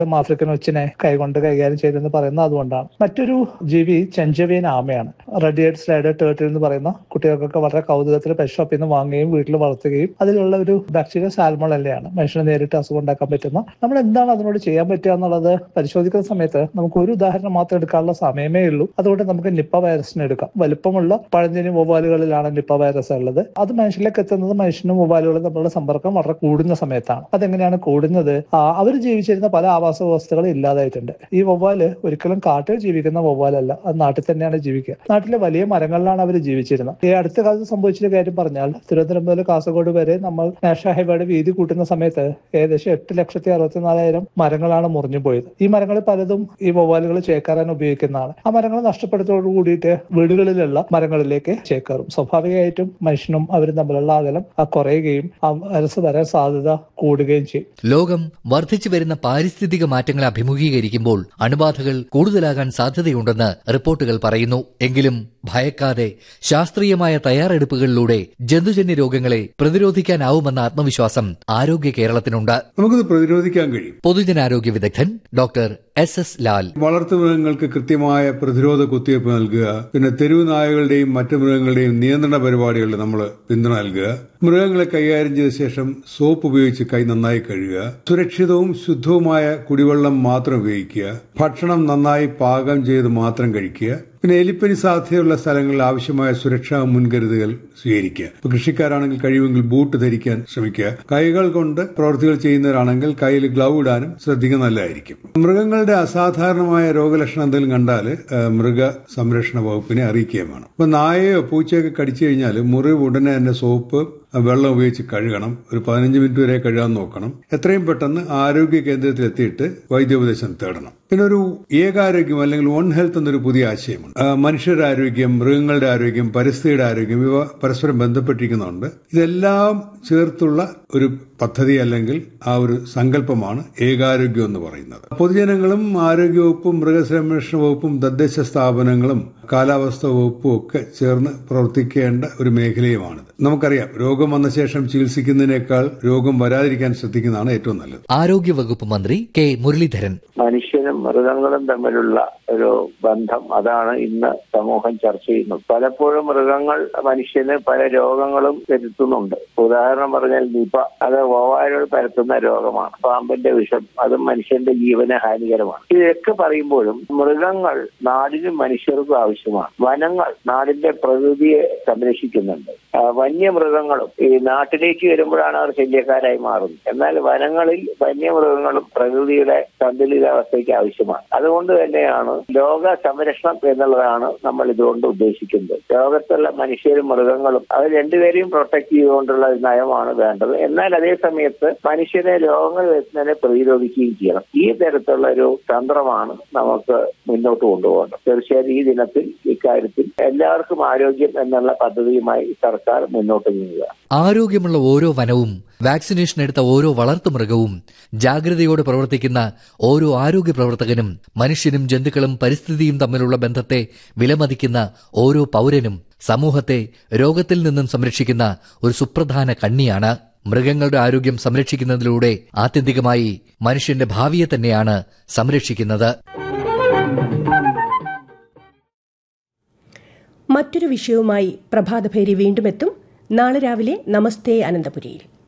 African ഒച്ചിനെ കൈകൊണ്ട് കൈകാര്യം ചെയ്തെന്ന് പറയുന്നത് അതുകൊണ്ടാണ് മറ്റൊരു ജീവി ചെഞ്ചവിയൻ ആമയാണ് റെഡിയേഡ് സ്ലൈഡ് ടേർട്ടിൽ എന്ന് പറയുന്ന കുട്ടികൾക്കൊക്കെ വളരെ കൗതുകത്തിൽ പെറ്റ് ഷോപ്പിൽ നിന്ന് വാങ്ങുകയും വീട്ടിൽ വളർത്തുകയും അതിലുള്ള ഒരു ബാക്ടീരിയ സാൽമോളല്ലയാണ് മനുഷ്യന് നേരിട്ട് അസുഖം ഉണ്ടാക്കാൻ പറ്റുന്ന നമ്മൾ എന്താണ് അതിനോട് ചെയ്യാൻ പറ്റുക എന്നുള്ളത് പരിശോധിക്കുന്ന സമയത്ത് നമുക്ക് ഒരു ഉദാഹരണം മാത്രം എടുക്കാനുള്ള സമയമേ ഉള്ളൂ അതുകൊണ്ട് നമുക്ക് നിപ്പ വൈറസിനെ എടുക്കാം വലുപ്പമുള്ള പഴഞ്ചിനി വവ്വാലുകളിലാണ് നിപ്പ വൈറസ് ഉള്ളത് അത് മനുഷ്യരിലേക്ക് എത്തുന്നത് മനുഷ്യനും വവ്വാലുകളും തമ്മിലുള്ള സമ്പർക്കം വളരെ കൂടുന്ന സമയത്താണ് അതെങ്ങനെയാണ് കൂടുന്നത് അവർ ജീവിച്ചിരുന്ന പല ആവാസ വ്യവസ്ഥകളും ഇല്ലാതായിട്ടുണ്ട് ഈ വവ്വാല് ഒരിക്കലും കാട്ടിൽ ജീവിക്കുന്ന വവ്വാലല്ല അത് നാട്ടിൽ തന്നെയാണ് ജീവിക്കുക നാട്ടിലെ വലിയ മരങ്ങളിലാണ് അവർ ജീവിച്ചിരുന്നത് ഈ അടുത്ത കാലത്ത് സംഭവിച്ചൊരു കാര്യം പറഞ്ഞാൽ തിരുവനന്തപുരം മുതൽ കാസർഗോഡ് വരെ നമ്മൾ നാഷണൽ ഹൈവേയുടെ വീതി കൂട്ടുന്ന സമയത്ത് ഏകദേശം എട്ട് ലക്ഷത്തി അറുപത്തിനാലായിരം മരങ്ങളാണ് മുറിഞ്ഞു പോയത് ഈ മരങ്ങളിൽ പലതും ഈ വവ്വാലുകൾ ചേക്കാറാൻ ഉപയോഗിക്കുന്നതാണ് ആ മരങ്ങൾ നഷ്ടപ്പെടുത്തോടു കൂടിയിട്ട് വീടുകളിലുള്ള മരങ്ങളിലേക്ക് ചേക്കാറും സ്വാഭാവികമായിട്ടും മനുഷ്യനും അവരും തമ്മിലുള്ള അകലം ആ കുറയുകയും ആ വൈറസ് വരാൻ സാധ്യത കൂടുകയും ചെയ്യും ലോകം വർദ്ധിച്ചു വരുന്ന പാരിസ്ഥിതിക മാറ്റങ്ങളെ അഭിമുഖീകരിക്കുമ്പോൾ അണുബാധകൾ കൂടുതലാകാൻ സാധ്യതയുണ്ടെന്ന് റിപ്പോർട്ടുകൾ പറയുന്നു എങ്കിലും ഭയക്കാതെ ശാസ്ത്രീയമായ തയ്യാറെടുപ്പുകളിലൂടെ ജന്തുജന്യ രോഗങ്ങളെ പ്രതിരോധിക്കാനാവുമെന്ന ആത്മവിശ്വാസം ആരോഗ്യ കേരളത്തിനുണ്ട് നമുക്കത് പ്രതിരോധിക്കാൻ കഴിയും പൊതുജനാരോഗ്യ വിദഗ്ധൻ ഡോക്ടർ എസ് എസ് ലാൽ വളർത്തുമൃഗങ്ങൾക്ക് കൃത്യമായ പ്രതിരോധ കുത്തിവയ്പ് നൽകുക പിന്നെ തെരുവ് നായകളുടെയും മറ്റു മൃഗങ്ങളുടെയും നിയന്ത്രണ പരിപാടികളിൽ നമ്മൾ പിന്തുണ നൽകുക മൃഗങ്ങളെ കൈകാര്യം ചെയ്ത ശേഷം സോപ്പ് ഉപയോഗിച്ച് കൈ നന്നായി കഴുകുക സുരക്ഷിതവും ശുദ്ധവുമായ കുടിവെള്ളം മാത്രം ഉപയോഗിക്കുക ഭക്ഷണം നന്നായി പാകം ചെയ്ത് മാത്രം കഴിക്കുക പിന്നെ എലിപ്പനി സാധ്യതയുള്ള സ്ഥലങ്ങളിൽ ആവശ്യമായ സുരക്ഷാ മുൻകരുതലുകൾ സ്വീകരിക്കുക ഇപ്പൊ കൃഷിക്കാരാണെങ്കിൽ കഴിയുമെങ്കിൽ ബൂട്ട് ധരിക്കാൻ ശ്രമിക്കുക കൈകൾ കൊണ്ട് പ്രവൃത്തികൾ ചെയ്യുന്നവരാണെങ്കിൽ കയ്യിൽ ഗ്ലൗ ഇടാനും ശ്രദ്ധിക്കുക നല്ലതായിരിക്കും മൃഗങ്ങളുടെ അസാധാരണമായ രോഗലക്ഷണം എന്തെങ്കിലും കണ്ടാൽ മൃഗ സംരക്ഷണ വകുപ്പിനെ അറിയിക്കുകയും വേണം ഇപ്പൊ നായയോ പൂച്ചയൊക്കെ കടിച്ചു കഴിഞ്ഞാൽ മുറിവ് ഉടനെ തന്നെ സോപ്പ് വെള്ളം ഉപയോഗിച്ച് കഴുകണം ഒരു പതിനഞ്ച് മിനിറ്റ് വരെ കഴുകാൻ നോക്കണം എത്രയും പെട്ടെന്ന് ആരോഗ്യ കേന്ദ്രത്തിൽ എത്തിയിട്ട് വൈദ്യോപദേശം തേടണം പിന്നെ ഒരു ഏകാരോഗ്യം അല്ലെങ്കിൽ വൺ ഹെൽത്ത് എന്നൊരു പുതിയ ആശയമുണ്ട് മനുഷ്യരുടെ ആരോഗ്യം മൃഗങ്ങളുടെ ആരോഗ്യം പരിസ്ഥിതിയുടെ ആരോഗ്യം ഇവ പരസ്പരം ബന്ധപ്പെട്ടിരിക്കുന്നുണ്ട് ഇതെല്ലാം ചേർത്തുള്ള ഒരു പദ്ധതി അല്ലെങ്കിൽ ആ ഒരു സങ്കല്പമാണ് ഏകാരോഗ്യം എന്ന് പറയുന്നത് പൊതുജനങ്ങളും ആരോഗ്യവകുപ്പും മൃഗസംരക്ഷണ വകുപ്പും തദ്ദേശ സ്ഥാപനങ്ങളും കാലാവസ്ഥ വകുപ്പും ഒക്കെ ചേർന്ന് പ്രവർത്തിക്കേണ്ട ഒരു മേഖലയുമാണിത് നമുക്കറിയാം രോഗം വന്ന ശേഷം ചികിത്സിക്കുന്നതിനേക്കാൾ രോഗം വരാതിരിക്കാൻ ശ്രദ്ധിക്കുന്നതാണ് ഏറ്റവും നല്ലത് ആരോഗ്യ വകുപ്പ് മന്ത്രി കെ മുരളീധരൻ മനുഷ്യനും മൃഗങ്ങളും തമ്മിലുള്ള ഒരു ബന്ധം അതാണ് ഇന്ന് സമൂഹം ചർച്ച ചെയ്യുന്നത് പലപ്പോഴും മൃഗങ്ങൾ മനുഷ്യന് പല രോഗങ്ങളും വരുത്തുന്നുണ്ട് ഉദാഹരണം പറഞ്ഞാൽ നിപ അത് വവ്വാലുകൾ പരത്തുന്ന രോഗമാണ് പാമ്പിന്റെ വിഷം അതും മനുഷ്യന്റെ ജീവന് ഹാനികരമാണ് ഇതൊക്കെ പറയുമ്പോഴും മൃഗങ്ങൾ നാടിനും മനുഷ്യർക്കും ആവശ്യമാണ് വനങ്ങൾ നാടിന്റെ പ്രകൃതിയെ സംരക്ഷിക്കുന്നുണ്ട് വന്യമൃഗങ്ങളും ഈ നാട്ടിലേക്ക് വരുമ്പോഴാണ് അവർ ശല്യക്കാരായി മാറുന്നത് എന്നാൽ വനങ്ങളിൽ വന്യമൃഗങ്ങളും പ്രകൃതിയുടെ സന്തുലിതാവസ്ഥയ്ക്ക് ആവശ്യമാണ് അതുകൊണ്ട് തന്നെയാണ് ലോക സംരക്ഷണം എന്നുള്ളതാണ് നമ്മൾ ഇതുകൊണ്ട് ഉദ്ദേശിക്കുന്നത് ലോകത്തുള്ള മനുഷ്യരും മൃഗങ്ങളും അത് രണ്ടുപേരെയും പ്രൊട്ടക്ട് ചെയ്തുകൊണ്ടുള്ള ഒരു നയമാണ് വേണ്ടത് എന്നാൽ അതേ സമയത്ത് മനുഷ്യനെ രോഗങ്ങൾ വരുന്നതിനെ പ്രതിരോധിക്കുകയും ചെയ്യണം ഈ തരത്തിലുള്ള ഒരു തന്ത്രമാണ് നമുക്ക് മുന്നോട്ട് കൊണ്ടുപോകേണ്ടത് തീർച്ചയായും ഈ ദിനത്തിൽ ഇക്കാര്യത്തിൽ എല്ലാവർക്കും ആരോഗ്യം എന്നുള്ള പദ്ധതിയുമായി സർക്കാർ മുന്നോട്ട് നീങ്ങുക ആരോഗ്യമുള്ള ഓരോ വനവും വാക്സിനേഷൻ എടുത്ത ഓരോ വളർത്തുമൃഗവും ജാഗ്രതയോടെ പ്രവർത്തിക്കുന്ന ഓരോ ആരോഗ്യ പ്രവർത്തകനും മനുഷ്യനും ജന്തുക്കളും പരിസ്ഥിതിയും തമ്മിലുള്ള ബന്ധത്തെ വിലമതിക്കുന്ന ഓരോ പൗരനും സമൂഹത്തെ രോഗത്തിൽ നിന്നും സംരക്ഷിക്കുന്ന ഒരു സുപ്രധാന കണ്ണിയാണ് മൃഗങ്ങളുടെ ആരോഗ്യം സംരക്ഷിക്കുന്നതിലൂടെ ആത്യന്തികമായി മനുഷ്യന്റെ ഭാവിയെ തന്നെയാണ് സംരക്ഷിക്കുന്നത് മറ്റൊരു വിഷയവുമായി പ്രഭാതഭേരി വീണ്ടും എത്തും നാളെ രാവിലെ നമസ്തേ അനന്തപുരിയിൽ